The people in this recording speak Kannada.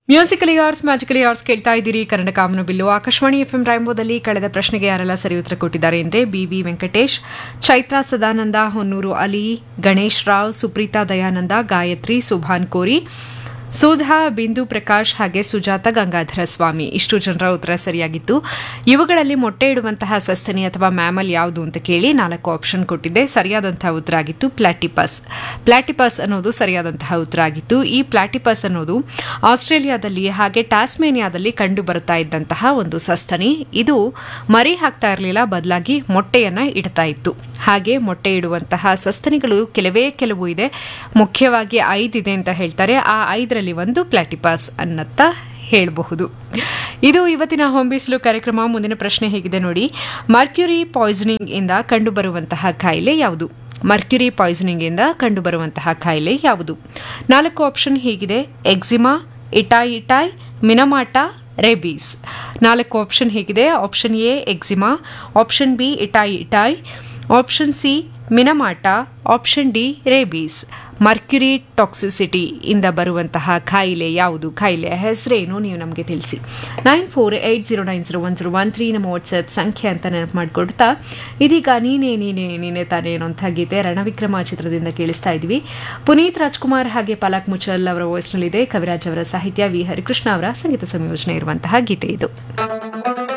ಮ್ಯೂಸಿಕಲಿ ಆರ್ಸ್ ಮ್ಯಾಜಿಕಲಿ ಆರ್ಸ್ ಕೇಳ್ತಾ ಇದ್ದೀರಿ ಕನ್ನಡ ಕಾಮನು ಬಿಲ್ಲು ಆಕಾಶವಾಣಿ ಎಫ್ಎಂ ರಾಯಂಬೋದಲ್ಲಿ ಕಳೆದ ಪ್ರಶ್ನೆಗೆ ಯಾರೆಲ್ಲ ಸರಿ ಉತ್ತರ ಕೊಟ್ಟಿದ್ದಾರೆ ಅಂದರೆ ಬಿ ವಿ ವೆಂಕಟೇಶ್ ಚೈತ್ರಾ ಸದಾನಂದ ಹೊನ್ನೂರು ಅಲಿ ಗಣೇಶ್ ರಾವ್ ಸುಪ್ರೀತಾ ದಯಾನಂದ ಗಾಯತ್ರಿ ಸುಭಾನ್ ಕೋರಿ ಸುಧಾ ಬಿಂದು ಪ್ರಕಾಶ್ ಹಾಗೆ ಸುಜಾತ ಗಂಗಾಧರ ಸ್ವಾಮಿ ಇಷ್ಟು ಜನರ ಉತ್ತರ ಸರಿಯಾಗಿತ್ತು ಇವುಗಳಲ್ಲಿ ಮೊಟ್ಟೆ ಇಡುವಂತಹ ಸಸ್ತನಿ ಅಥವಾ ಮ್ಯಾಮಲ್ ಯಾವುದು ಅಂತ ಕೇಳಿ ನಾಲ್ಕು ಆಪ್ಷನ್ ಕೊಟ್ಟಿದ್ದೆ ಸರಿಯಾದಂತಹ ಉತ್ತರ ಆಗಿತ್ತು ಪ್ಲಾಟಿಪಸ್ ಪ್ಲಾಟಿಪಸ್ ಅನ್ನೋದು ಸರಿಯಾದಂತಹ ಉತ್ತರ ಆಗಿತ್ತು ಈ ಪ್ಲಾಟಿಪಸ್ ಅನ್ನೋದು ಆಸ್ಟ್ರೇಲಿಯಾದಲ್ಲಿ ಹಾಗೆ ಟಾಸ್ಮೇನಿಯಾದಲ್ಲಿ ಕಂಡು ಬರುತ್ತಾ ಇದ್ದಂತಹ ಒಂದು ಸಸ್ತನಿ ಇದು ಮರಿ ಹಾಕ್ತಾ ಇರಲಿಲ್ಲ ಬದಲಾಗಿ ಮೊಟ್ಟೆಯನ್ನ ಇಡ್ತಾ ಇತ್ತು ಹಾಗೆ ಮೊಟ್ಟೆ ಇಡುವಂತಹ ಸಸ್ತನಿಗಳು ಕೆಲವೇ ಕೆಲವು ಇದೆ ಮುಖ್ಯವಾಗಿ ಐದಿದೆ ಅಂತ ಹೇಳ್ತಾರೆ ಆ ಐದರಲ್ಲಿ ಒಂದು ಪ್ಲಾಟಿಪಾಸ್ ಅನ್ನತ್ತ ಹೇಳಬಹುದು ಇದು ಇವತ್ತಿನ ಹೊಂಬಿಸಲು ಕಾರ್ಯಕ್ರಮ ಮುಂದಿನ ಪ್ರಶ್ನೆ ಹೇಗಿದೆ ನೋಡಿ ಮರ್ಕ್ಯುರಿ ಪಾಯ್ಸನಿಂಗ್ ಇಂದ ಕಂಡುಬರುವಂತಹ ಕಾಯಿಲೆ ಯಾವುದು ಮರ್ಕ್ಯುರಿ ಪಾಯ್ಸನಿಂಗ್ ಇಂದ ಕಂಡುಬರುವಂತಹ ಕಾಯಿಲೆ ಯಾವುದು ನಾಲ್ಕು ಆಪ್ಷನ್ ಹೀಗಿದೆ eczema itai itai Minamata rabies ನಾಲ್ಕು ಆಪ್ಷನ್ ಹೇಗಿದೆ option A eczema option B itai itai option C Minamata option D rabies mercury toxicity ಇಂದ ಬರುವಂತಹ ಕಾಯಿಲೆ ಯಾವುದು ಕಾಯಿಲೆಯ ಹೆಸರೇನು ನೀವು ನಮಗೆ ತಿಳಿಸಿ nine four eight zero nine zero one zero one three ನಮ್ಮ ವಾಟ್ಸಪ್ ಸಂಖ್ಯೆ ಅಂತ ನೆನಪು ಮಾಡಿಕೊಡ್ತಾ ಇದೀಗ ನೀನೇ ನೀನೇ ನೀನೇ ತಾನೇ ಅನ್ನೋಂಥ ಗೀತೆ ರಣವಿಕ್ರಮ ಚಿತ್ರದಿಂದ ಕೇಳಿಸ್ತಾ ಇದ್ವಿ ಪುನೀತ್ ರಾಜ್ಕುಮಾರ್ ಹಾಗೆ ಪಲಕ್ ಮುಚಲ್ ಅವರ ವಾಯ್ಸ್ನಲ್ಲಿದೆ ಕವಿರಾಜ್ ಅವರ ಸಾಹಿತ್ಯ ವಿ ಹರಿಕೃಷ್ಣ ಅವರ ಸಂಗೀತ ಸಂಯೋಜನೆ ಇರುವಂತಹ ಗೀತೆ ಇದು